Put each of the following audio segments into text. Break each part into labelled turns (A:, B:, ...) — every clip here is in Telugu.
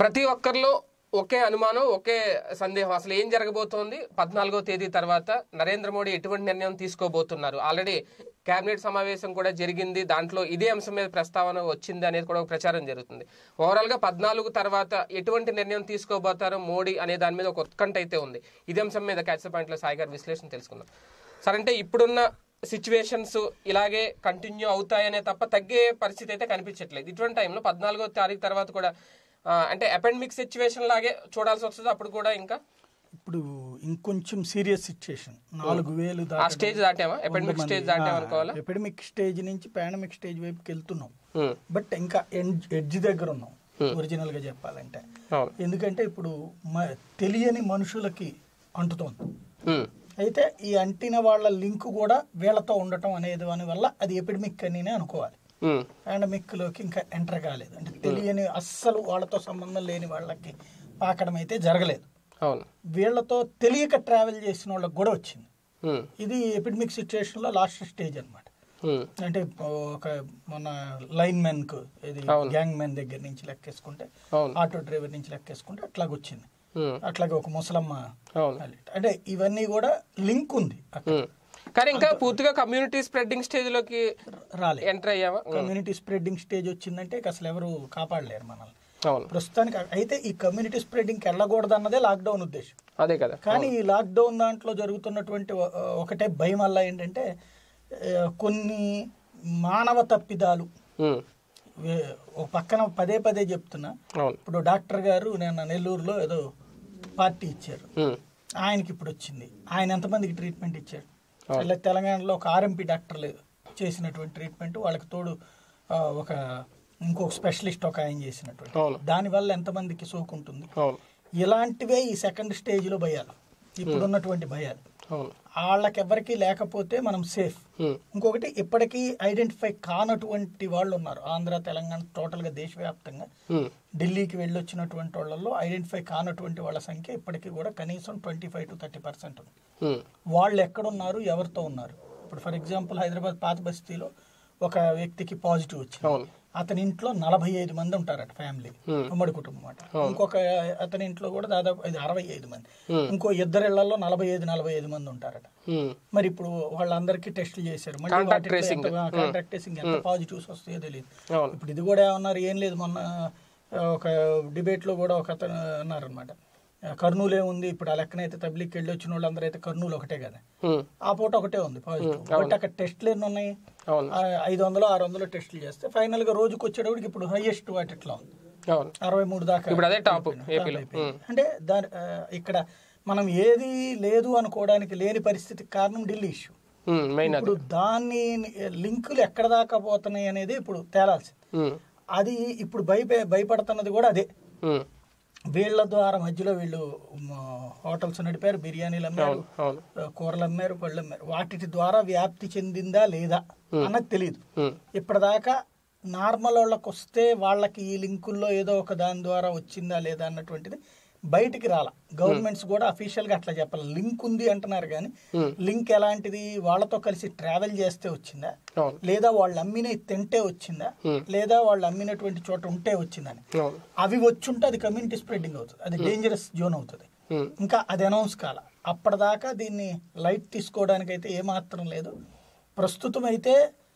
A: ప్రతి ఒక్కరిలో ఒకే అనుమానం ఒకే సందేహం అసలు ఏం జరగబోతోంది పద్నాలుగో తేదీ తర్వాత నరేంద్ర మోడీ ఎటువంటి నిర్ణయం తీసుకోబోతున్నారు ఆల్రెడీ కేబినెట్ సమావేశం కూడా జరిగింది దాంట్లో ఇదే అంశం మీద ప్రస్తావన వచ్చింది అనేది కూడా ఒక ప్రచారం జరుగుతుంది ఓవరాల్ గా పద్నాలుగు తర్వాత ఎటువంటి నిర్ణయం తీసుకోబోతారో మోడీ అనే దాని మీద ఒక ఉత్కంఠ అయితే ఉంది ఇదే అంశం మీద క్యాచ్ పాయింట్ లో సాయి గారి విశ్లేషణ తెలుసుకుందాం సరే అంటే ఇప్పుడున్న సిచ్యువేషన్స్ ఇలాగే కంటిన్యూ అవుతాయనే తప్ప తగ్గే పరిస్థితి అయితే కనిపించట్లేదు ఇటువంటి టైంలో పద్నాలుగో తారీఖు తర్వాత కూడా ఆ, అంటే అపెండిమిక్ సిచ్యువేషన్ లాగే చూడాల్సి వస్తుంది అప్పుడు కూడా ఇంకా
B: ఇప్పుడు ఇంకొంచెం సీరియస్ సిచ్యుయేషన్ నాలుగు వేలు
A: ఆ స్టేజ్ దాటామా ఎపెండిమిక్ స్టేజ్ దాటాం అనుకోవాలా
B: ఎపిడమిక్ స్టేజ్ నుంచి పాండమిక్ స్టేజ్ వైపుకి వెళ్తున్నాం
A: ఉమ్,
B: బట్ ఇంకా ఎడ్జ్ దగ్గర ఉన్నాం ఒరిజినల్ గా చెప్పాలంటే
A: అవును
B: ఎందుకంటే ఇప్పుడు మ- తెలియని మనుషులకి అంటుతోంది
A: ఉమ్,
B: అయితే ఈ అంటిన వాళ్ళ లింక్ కూడా వీళ్ళతో ఉండటం అనేది దాని వల్ల అది ఎపిడమిక్ అని అనుకోవాలి
A: ఉమ్,
B: పాండమిక్ లోకి ఇంకా ఎంటర్ కాలేదు అంటే తెలియని అస్సలు వాళ్ళతో సంబంధం లేని వాళ్ళకి పాకడం అయితే జరగలేదు
A: అవును
B: వీళ్ళతో తెలియక ట్రావెల్ చేసిన వాళ్ళకి కూడా వచ్చింది
A: ఉమ్,
B: ఇది ఎపిడమిక్ సిచ్యుయేషన్ లో లాస్ట్ స్టేజ్ అన్నమాట
A: ఉమ్,
B: అంటే ఒక మన లైన్ మెన్ కు ఇది
A: అవును.
B: గ్యాంగ్ మెన్ దగ్గర నుంచి లెక్కేసుకుంటే
A: అవును
B: ఆటో డ్రైవర్ నుంచి లెక్కేసుకుంటే అట్లాగ వచ్చింది
A: ఉమ్,
B: అట్లాగే ఒక ముసలమ్మ
A: అవును
B: అంటే ఇవన్నీ కూడా లింక్ ఉంది అక్కడ
A: ఉమ్. కానీ ఇంకా పూర్తిగా కమ్యూనిటీ స్ప్రెడ్డింగ్ స్టేజ్ లోకి
B: రాలే
A: ఎంటర్ అయ్యావా ఉమ్,
B: కమ్యూనిటీ స్ప్రెడ్డింగ్ స్టేజ్ వచ్చిందంటే ఇక అసలు ఎవరు కాపాడలేరు మనల్ని
A: అవును
B: ప్రస్తుతానికి అయితే ఈ కమ్యూనిటీ స్ప్రెడ్డింగ్కి వెళ్ళకూడదు అన్నదే లాక్డౌన్ ఉద్దేశం
A: అదే కదా
B: కానీ ఈ లాక్డౌన్ దాంట్లో జరుగుతున్నటువంటి ఒ- ఒకటే భయం వల్ల ఏంటంటే ఆ, కొన్ని మానవ తప్పిదాలు
A: ఉమ్,
B: వే- ఒక పక్కన పదే పదే చెప్తున్నా
A: అవును
B: ఇప్పుడు డాక్టర్ గారు నేను నెల్లూరులో ఏదో పార్టీ ఇచ్చారు
A: ఉమ్,
B: ఆయనకి ఇప్పుడు వచ్చింది ఆయన ఎంతమందికి ట్రీట్మెంట్ ఇచ్చారు ఇలా తెలంగాణలో ఒక ఆర్ఎంపీ డాక్టర్లు చేసినటువంటి ట్రీట్మెంట్ వాళ్ళకి తోడు ఆ, ఒక ఇంకొక స్పెషలిస్ట్ ఒక ఆయన చేసినటువంటి
A: అవును
B: దానివల్ల ఎంతమందికి సోకుంటుంది
A: అవును
B: ఇలాంటివే ఈ సెకండ్ స్టేజ్లో భయాలు ఇప్పుడున్నటువంటి భయాలు
A: అవును
B: వాళ్ళకెవ్వరికీ లేకపోతే మనం సేఫ్
A: ఉమ్,
B: ఇంకొకటి ఇప్పటికీ ఐడెంటిఫై కానటువంటి వాళ్ళు ఉన్నారు ఆంధ్ర తెలంగాణ టోటల్గా దేశవ్యాప్తంగా
A: ఉమ్,
B: ఢిల్లీకి వెళ్ళొచ్చినటువంటి వాళ్ళల్లో ఐడెంటిఫై కానటువంటి వాళ్ళ సంఖ్య ఇప్పటికీ కూడా కనీసం twenty five to thirty percent ఉంది
A: ఉమ్,
B: వాళ్ళు ఎక్కడున్నారు ఎవరితో ఉన్నారు ఇప్పుడు ఫర్ ఎగ్జాంపుల్ హైదరాబాద్ పాత బస్తీలో ఒక వ్యక్తికి పాజిటివ్ వచ్చింది
A: అవును
B: అతని ఇంట్లో నలభై ఐదు మంది ఉంటారట ఫ్యామిలీ
A: Hmm.
B: ఉమ్మడి కుటుంబం అన్నమాట ఇంకొక అతని ఇంట్లో కూడా దాదాపు ఇది అరవై ఐదు మంది
A: Hmm.
B: ఇంకో ఇద్దరు ఇళ్లలో నలభై ఐదు నలభై ఐదు మంది ఉంటారట
A: ఉమ్,
B: మరి ఇప్పుడు వాళ్ళందరికీ టెస్టులు చేశారు మళ్ళీ
A: Contact
B: వాటిలో
A: tracing.
B: ఎంత- ఆ, కాంటాక్ట్ ట్రేసింగ్ ఎంత పాజిటివ్స్ వస్తాయో తెలియదు
A: అవును
B: ఇప్పుడు ఇది కూడా ఏమన్నారు ఏం లేదు మొన్న ఆ, ఒక డిబేట్ లో కూడా ఒక అతను అన్నారనమాట కర్నూలు ఏముంది ఇప్పుడు ఆ లెక్కనైతే తబ్లికి వెళ్ళి వచ్చిన వాళ్ళందరూ అయితే కర్నూలు ఒకటే కదా
A: ఉమ్,
B: ఆ పూట ఒకటే ఉంది పాజిటివ్ బట్ అక్కడ టెస్ట్లు ఎన్ని ఉన్నాయి
A: అవును
B: ఆ, ఐదు వందలు ఆరు వందలు టెస్టులు చేస్తే ఫైనల్ గా రోజుకి వచ్చేటప్పటికి ఇప్పుడు హైయెస్ట్ వాటిట్లో ఉంది
A: అవును
B: అరవై మూడు దాకా
A: ఇప్పుడు అదే టాప్
B: అయిపోయింది.
A: ఏపీలో
B: అయిపోయింది. అంటే దాని ఆ, ఇక్కడ మనం ఏది లేదు అనుకోవడానికి లేని పరిస్థితికి కారణం ఢిల్లీ ఇష్యూ
A: ఉమ్, మెయిన్ అది
B: ఇప్పుడు దాన్ని లింకులు ఎక్కడ దాకా పోతున్నాయి అనేది ఇప్పుడు తేలాల్సింది
A: ఉమ్,
B: అది ఇప్పుడు భయపే భయపడుతున్నది కూడా అదే
A: ఉమ్,
B: వీళ్ళ ద్వారా మధ్యలో వీళ్ళు మ, హోటల్స్ నడిపారు బిర్యానీలు అమ్మారు
A: అవును అవును
B: ఆ, కూరలు అమ్మారు పళ్ళు అమ్మారు వాటి ద్వారా వ్యాప్తి చెందిందా లేదా అన్నది తెలియదు
A: ఉమ్,
B: ఇప్పటిదాకా నార్మల్ వాళ్ళకి వస్తే వాళ్ళకి ఈ లింకుల్లో ఏదో ఒక దాని ద్వారా వచ్చిందా లేదా అన్నటువంటిది బయటికి రాల గవర్నమెంట్స్ కూడా అఫీషియల్ గా అట్లా చెప్పాలి లింక్ ఉంది అంటున్నారు కానీ
A: ఉమ్,
B: లింక్ ఎలాంటిది వాళ్ళతో కలిసి ట్రావెల్ చేస్తే వచ్చిందా
A: అవును
B: లేదా వాళ్ళు అమ్మిన తింటే వచ్చిందా
A: Hmm.
B: లేదా వాళ్ళు అమ్మినటువంటి చోట ఉంటే వచ్చిందని
A: అవును
B: అవి వచ్చుంటే అది కమ్యూనిటీ స్ప్రెడ్డింగ్ అవుతుంది అది డేంజరస్ జోన్ అవుతుంది
A: ఉమ్,
B: ఇంకా అది అనౌన్స్ కాల అప్పటిదాకా దీన్ని లైట్ తీసుకోవడానికి అయితే ఏమాత్రం లేదు ప్రస్తుతం అయితే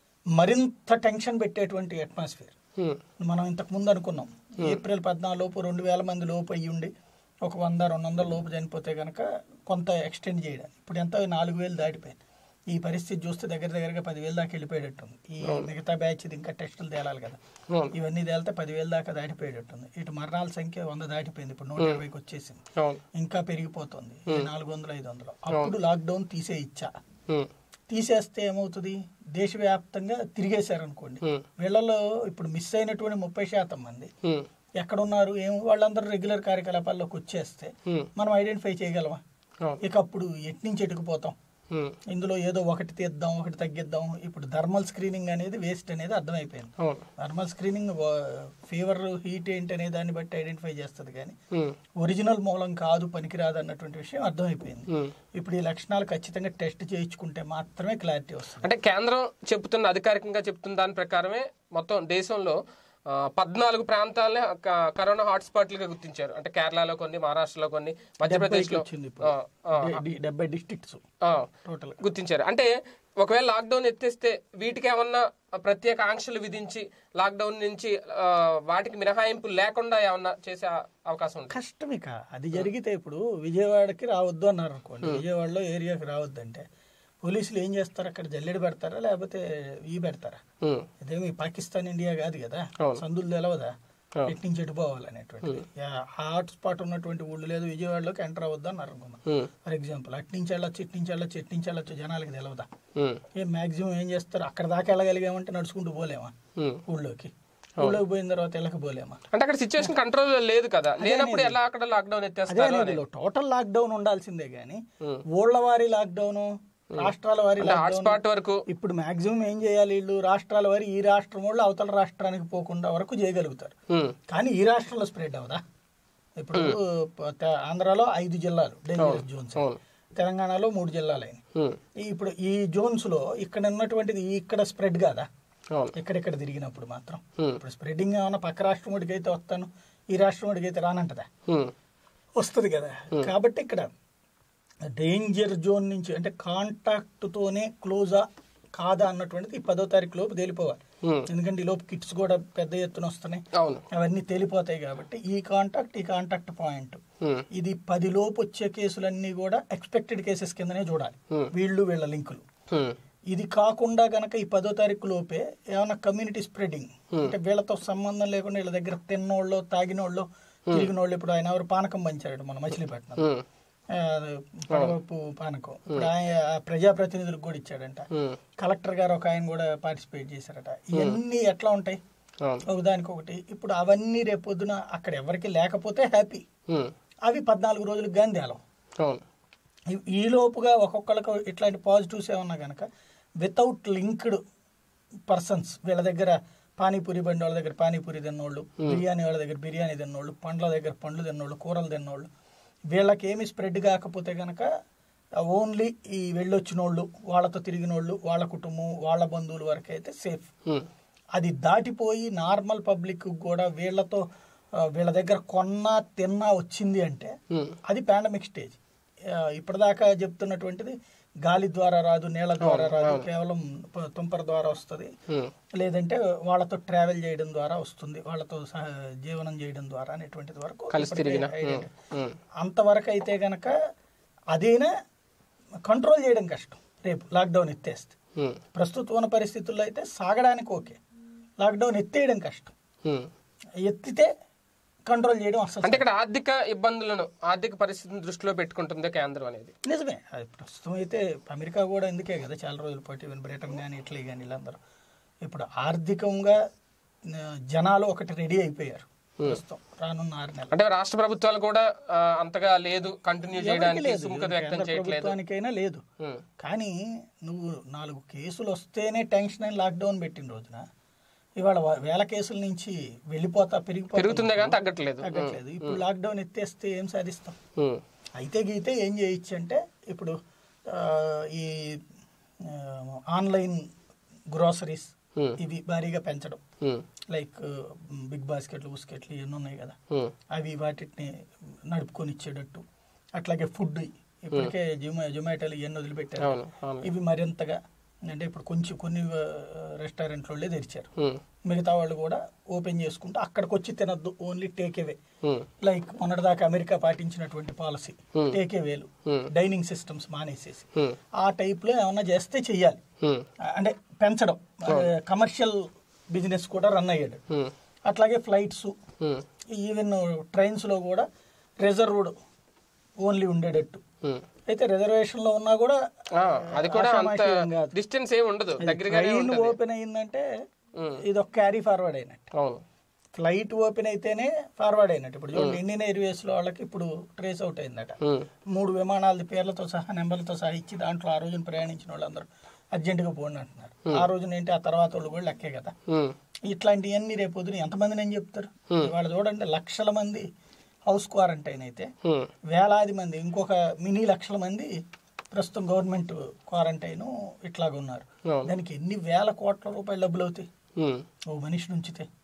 B: మరింత టెన్షన్ పెట్టేటువంటి అట్మాస్ఫియర్
A: ఉమ్,
B: మనం ఇంతకు ముందు అనుకున్నాం ఏప్రిల్ పద్నాలుగు లోపు రెండు వేల మంది లోపు అయ్యి ఉండి ఒక వంద రెండు వందల లోపు చనిపోతే కనుక కొంత ఎక్స్టెండ్ చేయడానికి ఇప్పుడు ఎంత నాలుగు వేలు దాటిపోయింది ఈ పరిస్థితి చూస్తే దగ్గర దగ్గరగా పదివేలు దాకా వెళ్ళిపోయేటట్టుంది ఈ మిగతా బ్యాచ్ ఇది ఇంకా టెస్టులు తేలాలి కదా
A: అవును
B: ఇవన్నీ తేలితే పదివేలు దాకా దాటిపోయేటట్టుంది ఇటు మరణాల సంఖ్య వంద దాటిపోయింది ఇప్పుడు నూట ఇరవైకి వచ్చేసింది
A: అవును
B: ఇంకా పెరిగిపోతుంది ఈ నాలుగు వందలు ఐదు వందలు అప్పుడు లాక్డౌన్ తీసే ఇచ్చా
A: ఉమ్,
B: తీసేస్తే ఏమవుతుంది దేశవ్యాప్తంగా తిరిగేశారనుకోండి
A: ఉమ్,
B: వీళ్ళలో ఇప్పుడు మిస్ అయినటువంటి ముప్పై శాతం మంది
A: ఉమ్,
B: ఎక్కడున్నారు ఏం వాళ్ళందరూ రెగ్యులర్ కార్యకలాపాల్లోకి వచ్చేస్తే
A: ఉమ్,
B: మనం ఐడెంటిఫై చేయగలమా
A: అవును
B: ఇక అప్పుడు ఎటు నుంచి ఎటుకుపోతాం
A: ఉమ్,
B: ఇందులో ఏదో ఒకటి తీద్దాం ఒకటి తగ్గిద్దాం ఇప్పుడు థర్మల్ స్క్రీనింగ్ అనేది వేస్ట్ అనేది అర్థమైపోయింది
A: అవును
B: థర్మల్ స్క్రీనింగ్ ఫీవర్ హీట్ ఏంటి అనే దాన్ని బట్టి ఐడెంటిఫై చేస్తుంది కానీ
A: ఉమ్,
B: ఒరిజినల్ మూలం కాదు పనికిరాదు అన్నటువంటి విషయం అర్థమైపోయింది
A: ఉమ్.
B: ఇప్పుడు ఈ లక్షణాలు ఖచ్చితంగా టెస్ట్ చేయించుకుంటే మాత్రమే క్లారిటీ వస్తుంది
A: అంటే కేంద్రం చెప్తున్న అధికారికంగా చెప్తున్న దాని ప్రకారమే మొత్తం దేశంలో ఆ, పద్నాలుగు ప్రాంతాలని క- కరోనా హాట్స్పాట్లుగా గుర్తించారు అంటే కేరళలో కొన్ని మహారాష్ట్రలో కొన్ని మధ్యప్రదేశ్ లో
B: వచ్చింది ఇప్పుడు డి- డెబ్బై డిస్ట్రిక్ట్స్ టోటల్
A: గుర్తించారు అంటే ఒకవేళ లాక్డౌన్ ఎత్తేస్తే వీటికి ఏమన్నా ప్రత్యేక ఆంక్షలు విధించి లాక్డౌన్ నుంచి ఆ, వాటికి మినహాయింపు లేకుండా ఏమన్నా చేసే అవకాశం ఉంటుంది
B: కష్టం ఇక అది జరిగితే ఇప్పుడు విజయవాడకి రావద్దు అన్నారు అనుకోండి విజయవాడలో ఏరియాకి రావద్దు అంటే పోలీసులు ఏం చేస్తారు అక్కడ జల్లెడ పెడతారా లేకపోతే ఈ పెడతారా
A: ఉమ్,
B: ఇదేమి పాకిస్తాన్ ఇండియా కాదు కదా
A: అవును.
B: సందులు తెలవదా ఎటు నుంచి ఎటు పోవాలనేటువంటి హాట్ స్పాట్ ఉన్నటువంటి ఊళ్ళు లేదు విజయవాడలోకి ఎంటర్ అవ్వద్దు అన్నారు అనుకుందాం
A: ఉమ్,
B: ఫర్ ఎగ్జాంపుల్ అటు నుంచి వెళ్ళొచ్చు ఇటు నుంచి వెళ్ళొచ్చు ఇటు నుంచి వెళ్ళొచ్చు జనాలకి తెలవదా
A: ఉమ్,
B: ఏం మాక్సిమం ఏం చేస్తారు అక్కడ దాకా వెళ్ళగలిగామంటే నడుచుకుంటూ పోలేమా
A: ఉమ్.
B: ఊళ్ళోకి ఊళ్ళోకి పోయిన తర్వాత వెళ్ళకపోలేమా
A: అంటే అక్కడ సిచ్యువేషన్ కంట్రోల్ లేదు కదా లేనప్పుడు ఎలా అక్కడ లాక్డౌన్
B: అదే
A: ఎత్తేస్తారు
B: అనేది టోటల్ లాక్డౌన్ ఉండాల్సిందే గానీ ఊళ్ళ వారి లాక్డౌన్ రాష్ట్రాల వారి లాక్డౌన్
A: హాట్స్పాట్ వరకు
B: ఇప్పుడు మాక్సిమం ఏం చేయాలి వీళ్ళు రాష్ట్రాల వారి ఈ రాష్ట్రం వాళ్ళు అవతల రాష్ట్రానికి పోకుండా వరకు చేయగలుగుతారు
A: ఉమ్,
B: కానీ ఈ రాష్ట్రంలో స్ప్రెడ్ అవదా ఇప్పుడు ప- తె- ఆంధ్రాలో ఐదు జిల్లాలు డేంజరస్ జోన్స్
A: అవును
B: తెలంగాణలో మూడు జిల్లాలు అయినాయి
A: ఉమ్,
B: ఈ- ఇప్పుడు ఈ జోన్స్ లో ఇక్కడ ఉన్నటువంటిది ఇక్కడ స్ప్రెడ్ కాదా
A: అవును
B: ఎక్కడెక్కడ తిరిగినప్పుడు మాత్రం
A: ఉమ్,
B: ఇప్పుడు స్ప్రెడింగ్ ఏమన్నా పక్క రాష్ట్రం వాడికి అయితే వస్తాను ఈ రాష్ట్రం వాడికి అయితే రానంటదా
A: ఉమ్,
B: వస్తుంది కదా కాబట్టి ఇక్కడ డేంజర్ జోన్ నుంచి అంటే కాంటాక్ట్ తోనే క్లోజా కాదా అన్నటువంటిది ఈ పదో తారీఖు లోపు తేలిపోవాలి
A: ఉమ్,
B: ఎందుకంటే ఈ లోపు కిట్స్ కూడా పెద్ద ఎత్తున వస్తున్నాయి
A: అవును
B: అవన్నీ తేలిపోతాయి కాబట్టి ఈ కాంటాక్ట్ ఈ కాంటాక్ట్ పాయింట్
A: ఉమ్,
B: ఇది పది లోపు వచ్చే కేసులన్నీ కూడా ఎక్స్పెక్టెడ్ కేసెస్ కిందనే చూడాలి
A: Hmm.
B: వీళ్ళు వీళ్ళ లింకులు
A: ఉమ్,
B: ఇది కాకుండా గనక ఈ పదో తారీఖు లోపే ఏమైనా కమ్యూనిటీ స్ప్రెడింగ్ అంటే వీళ్ళతో సంబంధం లేకుండా వీళ్ళ దగ్గర తిన్నోళ్ళు తాగినోళ్ళు తిరిగినోళ్ళు ఇప్పుడు ఆయన ఎవరు పానకం పంచాడు మన మచిలీపట్నం
A: ఉమ్,
B: ఆ, పడవపు పానకం ఇప్పుడు ఆయన ఆ ప్రజాప్రతినిధులకు కూడా ఇచ్చాడంట
A: ఉమ్,
B: కలెక్టర్ గారు ఒక ఆయన కూడా పార్టిసిపేట్ చేశారట ఇవన్నీ ఎట్లా ఉంటాయి
A: అవును
B: ఒకదానికి ఒకటి ఇప్పుడు అవన్నీ రేపొద్దున అక్కడ ఎవరికి లేకపోతే హ్యాపీ
A: ఉమ్,
B: అవి పద్నాలుగు రోజులు గాంధేలం
A: అవును
B: ఈ- ఈ లోపుగా ఒక్కొక్కరికి ఇట్లాంటి పాజిటివ్స్ ఏమన్నా కనుక వితౌట్ లింక్డ్ పర్సన్స్ వీళ్ళ దగ్గర పానీపూరి బండి వాళ్ళ దగ్గర పానీపూరి తిన్నోళ్ళు బిర్యానీ వాళ్ళ దగ్గర బిర్యానీ తిన్నోళ్ళు పండ్ల దగ్గర పండ్లు తిన్నోళ్ళు కూరలు తిన్నోళ్ళు వీళ్ళకి ఏమి స్ప్రెడ్ కాకపోతే కనుక ఓన్లీ ఈ వెళ్ళొచ్చిన వాళ్ళు వాళ్ళతో తిరిగిన వాళ్ళు వాళ్ళ కుటుంబం వాళ్ళ బంధువుల వరకు అయితే సేఫ్
A: ఉమ్,
B: అది దాటిపోయి నార్మల్ పబ్లిక్ కూడా వీళ్ళతో ఆ, వీళ్ళ దగ్గర కొన్నా తిన్నా వచ్చింది అంటే
A: ఉమ్,
B: అది పాండమిక్ స్టేజ్ ఆ, ఇప్పటిదాకా చెప్తున్నటువంటిది గాలి ద్వారా రాదు నీళ్ళ ద్వారా రాదు కేవలం ప- తుంపర ద్వారా వస్తుంది
A: ఉమ్,
B: లేదంటే వాళ్ళతో ట్రావెల్ చేయడం ద్వారా వస్తుంది వాళ్ళతో సహ జీవనం చేయడం ద్వారా అనేటువంటిది వరకు
A: కలిసి
B: ఇప్పటికే
A: తిరిగిన
B: identity.
A: ఉమ్,
B: అంతవరకు అయితే గనక అదేనా కంట్రోల్ చేయడం కష్టం రేపు లాక్డౌన్ ఎత్తేస్తే
A: ఉమ్,
B: ప్రస్తుతం ఉన్న పరిస్థితుల్లో అయితే సాగడానికి ఓకే లాక్డౌన్ ఎత్తేయడం కష్టం
A: ఉమ్.
B: ఎత్తితే కంట్రోల్ చేయడం అసలు
A: అంటే ఇక్కడ ఆర్థిక ఇబ్బందులను ఆర్థిక పరిస్థితిని దృష్టిలో పెట్టుకుంటుంది కేంద్రం అనేది
B: నిజమే అది ప్రస్తుతం అయితే అమెరికా కూడా ఎందుకే కదా చాలా రోజుల పాటు ఈవెన్ బ్రిటన్ కానీ ఇటలీ కానీ వీళ్ళందరూ ఇప్పుడు ఆర్థికంగా ఆ, జనాలు ఒకటి రెడీ అయిపోయారు ప్రస్తుతం రానున్న ఆరు నెలలు
A: అంటే రాష్ట్ర ప్రభుత్వాలు కూడా ఆ, అంతగా లేదు కంటిన్యూ
B: ఎవరికీ
A: చేయడానికి
B: లేదు
A: సుముఖత వ్యక్తం
B: కేంద్ర
A: చేయట్లేదు
B: ప్రభుత్వానికైనా లేదు
A: ఉమ్,
B: కానీ నువ్వు నాలుగు కేసులు వస్తేనే టెన్షన్ అని లాక్డౌన్ పెట్టిన రోజున ఇవాళ వా- వేల కేసుల నుంచి వెళ్ళిపోతా పెరిగిపోతా
A: పెరుగుతుందే కానీ తగ్గట్లేదు
B: తగ్గట్లేదు ఇప్పుడు లాక్డౌన్ ఎత్తేస్తే ఏం సాధిస్తాం
A: ఉమ్,
B: అయితే గీతే ఏం చేయొచ్చు అంటే ఇప్పుడు ఆ, ఈ ఆ, ఆన్లైన్ గ్రోసరీస్
A: ఉమ్,
B: ఇవి భారీగా పెంచడం
A: ఉమ్,
B: లైక్ బిగ్ బాస్కెట్లు ఉస్కెట్లు ఇవన్నీ ఉన్నాయి కదా
A: ఉమ్,
B: అవి వాటిని నడుపుకొని ఇచ్చేటట్టు అట్లాగే ఫుడ్ ఇప్పటికే జొమా జొమాటోలు ఇవన్నీ వదిలిపెట్టారు
A: అవును అవును
B: ఇవి మరింతగా అంటే ఇప్పుడు కొంచెం కొన్ని రెస్టారెంట్ వాళ్ళే తెరిచారు
A: ఉమ్,
B: మిగతా వాళ్ళు కూడా ఓపెన్ చేసుకుంటూ అక్కడికి వచ్చి తినద్దు only take away
A: um,
B: like మొన్నటిదాకా అమెరికా పాటించినటువంటి పాలసీ
A: Hmm.
B: టేక్ అవేలు
A: Hmm.
B: డైనింగ్ సిస్టమ్స్ మానేసేసి
A: ఉమ్,
B: ఆ టైప్లో ఏమన్నా చేస్తే చెయ్యాలి
A: ఉమ్,
B: అంటే పెంచడం కమర్షియల్ బిజినెస్ కూడా రన్ అయ్యాడు
A: ఉమ్,
B: అట్లాగే ఫ్లైట్స్
A: ఉమ్,
B: ఈవెన్ ట్రైన్స్లో కూడా రిజర్వ్డ్ ఓన్లీ ఉండేటట్టు
A: ఉమ్.
B: అయితే రిజర్వేషన్లో ఉన్నా కూడా
A: ఆ, అది కూడా అంత
B: ఆషామాషీ కాదు.
A: డిస్టెన్స్ ఏమి ఉండదు దగ్గరగానే
B: ట్రైన్
A: ఉంటుంది
B: ఓపెన్ అయిందంటే
A: ఉమ్,
B: ఇది ఒక క్యారీ ఫార్వర్డ్ అయినట్టు
A: అవును
B: ఫ్లైట్ ఓపెన్ అయితేనే ఫార్వర్డ్ అయినట్టు ఇప్పుడు చూడండి ఇండియన్ ఎయిర్వేస్ లో వాళ్ళకి ఇప్పుడు ట్రేస్ అవుట్ అయిందట
A: ఉమ్,
B: మూడు విమానాల పేర్లతో సహా నెంబర్లతో సహా ఇచ్చి దాంట్లో ఆ రోజున ప్రయాణించిన వాళ్ళందరూ అర్జెంటుగా పోండి అంటున్నారు ఆ రోజున ఏంటి ఆ తర్వాత వాళ్ళు కూడా లెక్కే కదా
A: ఉమ్,
B: ఇట్లాంటివన్నీ రేపు పొద్దున ఎంతమందిని ఏం చెప్తారు వాళ్ళు చూడండి లక్షల మంది హౌస్ క్వారంటైన్ అయితే
A: ఉమ్,
B: వేలాది మంది ఇంకొక మినీ లక్షల మంది ప్రస్తుతం గవర్నమెంట్ క్వారంటైన్ ఇట్లాగా ఉన్నారు
A: అవును
B: దానికి ఎన్ని వేల కోట్ల రూపాయలు డబ్బులు అవుతాయి
A: ఉమ్,
B: ఓ మనిషి నుంచితే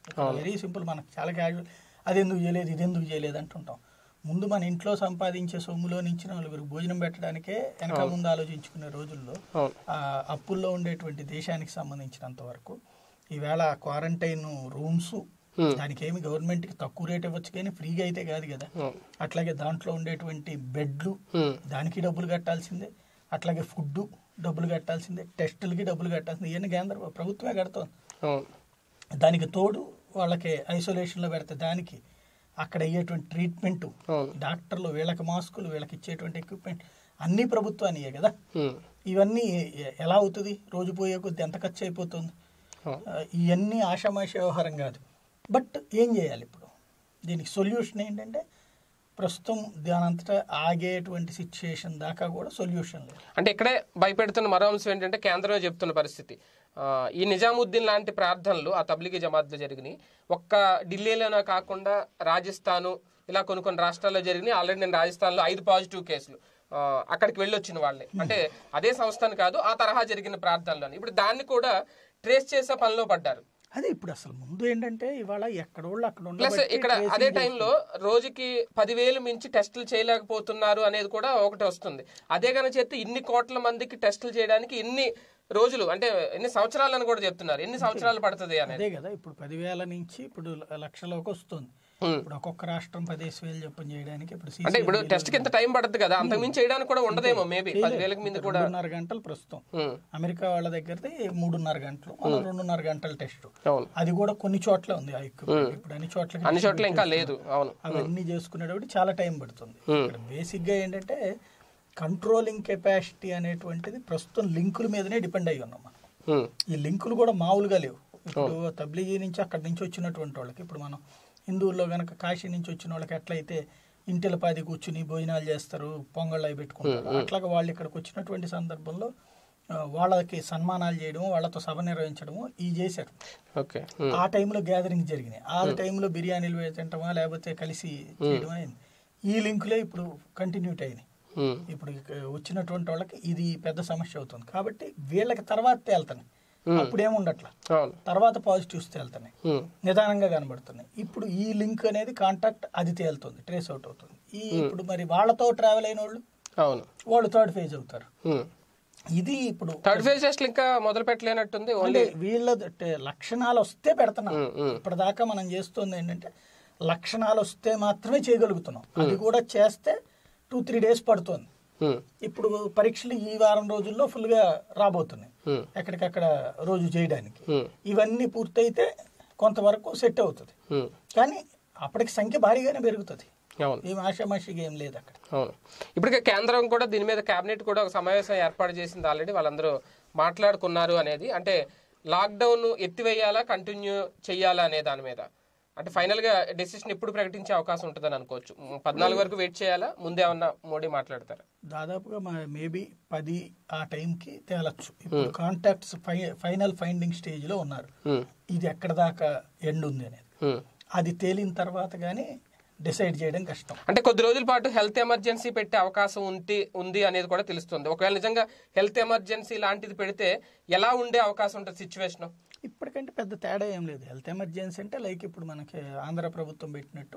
B: వెరీ సింపుల్ మనకు చాలా క్యాజువల్ అది ఎందుకు చేయలేదు ఇది ఎందుకు చేయలేదు అంటుంటాం ముందు మన ఇంట్లో సంపాదించే సొమ్ములో నుంచి నలుగురు భోజనం పెట్టడానికే వెనక ముందు ఆలోచించుకునే రోజుల్లో
A: అవును
B: ఆ అప్పుల్లో ఉండేటువంటి దేశానికి సంబంధించినంత వరకు ఈవేళ క్వారంటైన్ రూమ్స్
A: Hmm.
B: దానికి ఏమి గవర్నమెంట్ కి తక్కువ రేట్ ఇవ్వచ్చు కానీ ఫ్రీగా అయితే కాదు కదా
A: అవును
B: అట్లాగే దాంట్లో ఉండేటువంటి బెడ్లు
A: ఉమ్,
B: దానికి డబ్బులు కట్టాల్సిందే అట్లాగే ఫుడ్ డబ్బులు కట్టాల్సిందే టెస్టులకి డబ్బులు కట్టాల్సిందే ఇవన్నీ కేంద్ర ప్రభుత్వమే కడుతోంది
A: అవును
B: దానికి తోడు వాళ్ళకి ఐసోలేషన్లో పెడితే దానికి అక్కడ అయ్యేటువంటి ట్రీట్మెంట్
A: అవును
B: డాక్టర్లు వీళ్ళకి మాస్కులు వీళ్ళకి ఇచ్చేటువంటి ఎక్విప్మెంట్ అన్నీ ప్రభుత్వానియే కదా
A: ఉమ్,
B: ఇవన్నీ ఎ- ఎలా అవుతుంది రోజు పోయే కొద్ది ఎంత ఖర్చు అయిపోతుంది
A: అవును
B: ఆ, ఇవన్నీ ఆషామాషి వ్యవహారం కాదు బట్ ఏం చేయాలి ఇప్పుడు దీనికి సొల్యూషన్ ఏంటంటే ప్రస్తుతం దానంతటా ఆగేటువంటి సిచ్యుయేషన్ దాకా కూడా సొల్యూషన్ లేదు
A: అంటే ఇక్కడే భయపెడుతున్న మరో అంశం ఏంటంటే కేంద్రమే చెప్తున్న పరిస్థితి ఆ, ఈ నిజాముద్దీన్ లాంటి ప్రార్థనలు ఆ తబ్లిగీ జమాత్లో జరిగినాయి ఒక్క ఢిల్లీలోనే కాకుండా రాజస్థాను ఇలా కొన్ని కొన్ని రాష్ట్రాల్లో జరిగినాయి ఆల్రెడీ నేను రాజస్థాన్లో ఐదు పాజిటివ్ కేసులు ఆ, అక్కడికి వెళ్ళొచ్చిన వాళ్ళని అంటే అదే సంస్థను కాదు ఆ తరహా జరిగిన ప్రార్థనలు ఇప్పుడు దాన్ని కూడా ట్రేస్ చేసే పనిలో పడ్డారు
B: అదే ఇప్పుడు అసలు ముందు ఏంటంటే ఇవాళ ఎక్కడోళ్ళు అక్కడ
A: ప్లస్
B: ఉండబట్టి
A: ఇక్కడ
B: tracing
A: అదే టైంలో రోజుకి పదివేలు మించి టెస్టులు చేయలేకపోతున్నారు అనేది కూడా ఒకటి వస్తుంది అదే కనుక చేస్తే ఇన్ని కోట్ల మందికి టెస్టులు చేయడానికి ఇన్ని రోజులు అంటే ఎన్ని సంవత్సరాలు అని కూడా చెప్తున్నారు ఎన్ని సంవత్సరాలు పడుతుంది అనేది
B: అదే కదా ఇప్పుడు పదివేల నుంచి ఇప్పుడు ల- లక్షలోకి వస్తుంది
A: Hmm.
B: ఇప్పుడు ఒక్కొక్క రాష్ట్రం పదేసి వేలు చెప్పని చేయడానికి ఇప్పుడు
A: అంటే ఇప్పుడు
B: CCTV
A: టెస్ట్ కి ఎంత టైం పడుతుంది కదా అంతకు మించి చేయడానికి కూడా ఉండదేమో మేబీ పదివేలకు మించి కూడా
B: రెండున్నర గంటలు ప్రస్తుతం
A: ఉమ్,
B: అమెరికా వాళ్ళ దగ్గరది మూడున్నర గంటలు మన రెండున్నర గంటల టెస్ట్
A: అవును
B: అది కూడా కొన్ని చోట్ల ఉంది ఆ equipment. ఇప్పుడు అన్ని చోట్ల
A: అన్ని చోట్ల ఇంకా లేదు అవును
B: అవన్నీ చేసుకునేటప్పుడు చాలా టైం పడుతుంది ఇక్కడ బేసిక్ గా ఏంటంటే కంట్రోలింగ్ కెపాసిటీ అనేటువంటిది ప్రస్తుతం లింకుల మీదనే డిపెండ్ అయ్యి ఉన్నాం మనం
A: ఉమ్,
B: ఈ లింకులు కూడా మామూలుగా లేవు ఇప్పుడు తబ్లిగీ నుంచి అక్కడి నుంచి వచ్చినటువంటి వాళ్ళకి ఇప్పుడు మనం హిందువుల్లో గనక కాశీ నుంచి వచ్చిన వాళ్ళకి ఎట్లయితే ఇంటిల పాది కూర్చుని భోజనాలు చేస్తారు పొంగళ్ళు అవి పెట్టుకుంటారు అట్లాగా వాళ్ళు ఇక్కడికి వచ్చినటువంటి సందర్భంలో ఆ, వాళ్ళకి సన్మానాలు చేయడం వాళ్ళతో సభ నిర్వహించడము ఇవి చేశారు
A: ఓకే ఉమ్,
B: ఆ టైంలో గ్యాదరింగ్ జరిగినాయి ఆ టైంలో బిర్యానీలు తింటామా లేకపోతే కలిసి చేయడం అయింది ఈ లింకులే ఇప్పుడు కంటిన్యూట్ అయినాయి
A: ఉమ్,
B: ఇప్పుడు ఇక వచ్చినటువంటి వాళ్ళకి ఇది పెద్ద సమస్య అవుతుంది కాబట్టి వీళ్ళకి తర్వాత తేలుతున్నాయి అప్పుడు ఏముండట్లా
A: అవును
B: తర్వాత పాజిటివ్స్ తేలుతున్నాయి
A: ఉమ్,
B: నిదానంగా కనబడుతున్నాయి ఇప్పుడు ఈ లింక్ అనేది కాంటాక్ట్ అది తేలుతుంది ట్రేస్ అవుట్ అవుతుంది ఈ ఇప్పుడు మరి వాళ్ళతో ట్రావెల్ అయిన వాళ్ళు
A: అవును
B: వాళ్ళు థర్డ్ ఫేజ్ అవుతారు
A: ఉమ్.
B: ఇది ఇప్పుడు
A: థర్డ్ ఫేజ్ టెస్ట్ ఇంకా మొదలు పెట్టలేనట్టుంది ఓన్లీ
B: అంటే వీళ్ళ ట- లక్షణాలు వస్తే పెడుతున్నాం
A: ఉమ్, ఉమ్,
B: ఇప్పటిదాకా మనం చేస్తుంది ఏంటంటే లక్షణాలు వస్తే మాత్రమే చేయగలుగుతున్నాం అది కూడా చేస్తే టూ త్రీ డేస్ పడుతుంది
A: ఉమ్,
B: ఇప్పుడు పరీక్షలు ఈ వారం రోజుల్లో ఫుల్గా రాబోతున్నాయి
A: ఉమ్,
B: ఎక్కడికక్కడ రోజు చేయడానికి
A: ఉమ్,
B: ఇవన్నీ పూర్తయితే కొంతవరకు సెట్ అవుతుంది
A: ఉమ్.
B: కానీ అప్పటికి సంఖ్య భారీగానే పెరుగుతుంది
A: అవును
B: ఏం ఆషామాషిగా ఏం లేదు అక్కడ
A: అవును ఇప్పటికే కేంద్రం కూడా దీని మీద కేబినెట్ కూడా ఒక సమావేశం ఏర్పాటు చేసింది ఆల్రెడీ వాళ్ళందరూ మాట్లాడుకున్నారు అనేది అంటే లాక్డౌన్ ఎత్తివేయాలా కంటిన్యూ చేయాలా అనే దాని మీద అంటే ఫైనల్ గా డెసిషన్ ఎప్పుడు ప్రకటించే అవకాశం ఉంటుందని అనుకోవచ్చు మ్, పద్నాలుగు వరకు వెయిట్ చేయాలా ముందే ఏమన్నా మోడీ మాట్లాడతారు
B: దాదాపుగా మేబీ పది ఆ టైంకి తేలచ్చు ఇప్పుడు కాంటాక్ట్స్ ఫైనల్ ఫైండింగ్ స్టేజ్లో ఉన్నారు ఇది ఎక్కడ దాకా ఎండ్ ఉంది అనేది అది తేలిన తర్వాత కానీ డిసైడ్ చేయడం కష్టం
A: అంటే కొద్ది రోజుల పాటు హెల్త్ ఎమర్జెన్సీ పెట్టే అవకాశం ఉంటే ఉంది అనేది కూడా తెలుస్తుంది ఒకవేళ నిజంగా హెల్త్ ఎమర్జెన్సీ లాంటిది పెడితే ఎలా ఉండే అవకాశం ఉంటుంది సిచ్యువేషన్
B: ఇప్పటికంటే పెద్ద తేడా ఏం లేదు హెల్త్ ఎమర్జెన్సీ అంటే లైక్ ఇప్పుడు మనకి ఆంధ్ర ప్రభుత్వం పెట్టినట్టు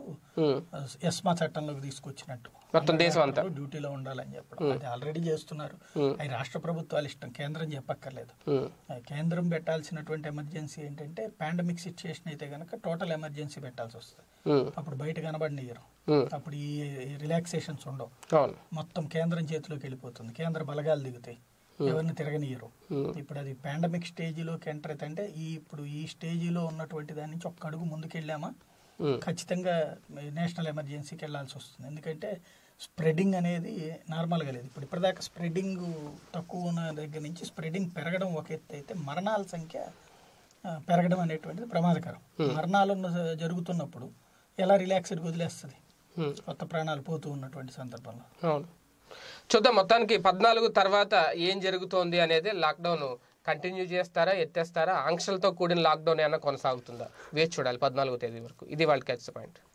B: ఎస్మా చట్టంలోకి తీసుకొచ్చినట్టు
A: మొత్తం దేశం అంతా
B: అందరూ డ్యూటీలో ఉండాలని చెప్పడం అది ఆల్రెడీ చేస్తున్నారు అవి రాష్ట్ర ప్రభుత్వాలు ఇష్టం కేంద్రం చెప్పక్కర్లేదు ఆ, కేంద్రం పెట్టాల్సినటువంటి ఎమర్జెన్సీ ఏంటంటే పాండమిక్ సిచ్యుయేషన్ అయితే కనుక టోటల్ ఎమర్జెన్సీ పెట్టాల్సి వస్తుంది అప్పుడు బయట కనబడినయ్యరు అప్పుడు ఈ రిలాక్సేషన్స్ ఉండవు
A: అవును
B: మొత్తం కేంద్రం చేతిలోకి వెళ్ళిపోతుంది కేంద్ర బలగాలు దిగుతాయి ఎవరిని తిరగనియరు ఇప్పుడు అది పాండమిక్ స్టేజిలోకి ఎంటర్ అయితే అంటే ఈ ఇప్పుడు ఈ స్టేజిలో ఉన్నటువంటి దాని నుంచి ఒక్క అడుగు ముందుకెళ్ళామా
A: ఉమ్,
B: ఖచ్చితంగా నేషనల్ ఎమర్జెన్సీకి వెళ్ళాల్సి వస్తుంది ఎందుకంటే స్ప్రెడింగ్ అనేది నార్మల్గా లేదు ఇప్పుడు ఇప్పటిదాకా స్ప్రెడింగ్ తక్కువ ఉన్న దగ్గర నుంచి స్ప్రెడింగ్ పెరగడం ఒక ఎత్తు అయితే మరణాల సంఖ్య ఆ, పెరగడం అనేటువంటిది ప్రమాదకరం మరణాలు ఉన్న- జరుగుతున్నప్పుడు ఎలా రిలాక్స్డ్ వదిలేస్తుంది
A: ఉమ్.
B: కొత్త ప్రాణాలు పోతూ ఉన్నటువంటి సందర్భంలో
A: అవును చూద్దాం మొత్తానికి పద్నాలుగు తర్వాత ఏం జరుగుతోంది అనేది లాక్డౌన్ కంటిన్యూ చేస్తారా ఎత్తేస్తారా ఆంక్షలతో కూడిన లాక్డౌన్ ఏమైనా కొనసాగుతుందా వేచి చూడాలి పద్నాలుగో తేదీ వరకు ఇది వాళ్ళకి పాయింట్